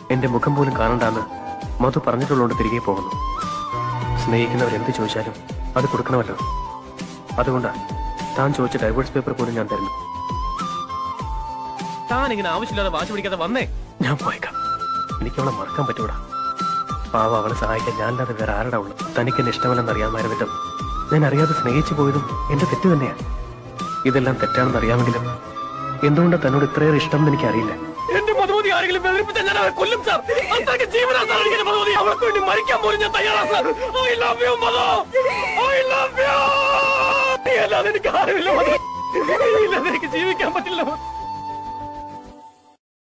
എന്റെ മുഖം പോലും കാണണ്ടാന്ന് മധു പറഞ്ഞിട്ടുള്ളതുകൊണ്ട് തിരികെ പോകുന്നു സ്നേഹിക്കുന്നവർ എന്ത് ചോദിച്ചാലും അത് കൊടുക്കണമല്ലോ അതുകൊണ്ടാ താൻ ചോദിച്ച ഡൈവേഴ്സ് പേപ്പർ പോലും ഞാൻ തരുന്നു താൻ ഇങ്ങനെ ആവശ്യമില്ലാതെ വാശി പിടിക്കാതെ വന്നേ ഞാൻ പോയേക്കാം എനിക്ക് അവളെ മറക്കാൻ പറ്റൂടാ പാവ അവളെ സഹായിക്കാൻ ഞാനല്ലാതെ വേറെ ആരുടെ ഉള്ളു തനിക്ക് എന്നെ ഇഷ്ടമല്ലെന്ന് അറിയാമായിരുന്ന വിധം ഞാൻ അറിയാതെ സ്നേഹിച്ചു പോയതും എന്റെ തെറ്റ് തന്നെയാണ് ഇതെല്ലാം തെറ്റാണെന്ന് അറിയാമെങ്കിലും എന്തുകൊണ്ടാണ് തന്നോട് ഇത്രയേറെ ഇഷ്ടം എന്ന് എനിക്ക് അറിയില്ല എന്റെ മധുമതി ആരെങ്കിലും വേദനിപ്പിച്ചാൽ ഞാൻ അവരെ കൊല്ലും സാർ അത്രയ്ക്ക് ജീവനാ സാർ എനിക്ക് മധുമതി അവൾക്ക് വേണ്ടി മരിക്കാൻ പോലും ഞാൻ തയ്യാറാ sir I love you Madhu I love you അല്ലാതെ എനിക്ക് ആരുമില്ല മധു ഇല്ലാതെ എനിക്ക് ജീവിക്കാൻ പറ്റില്ല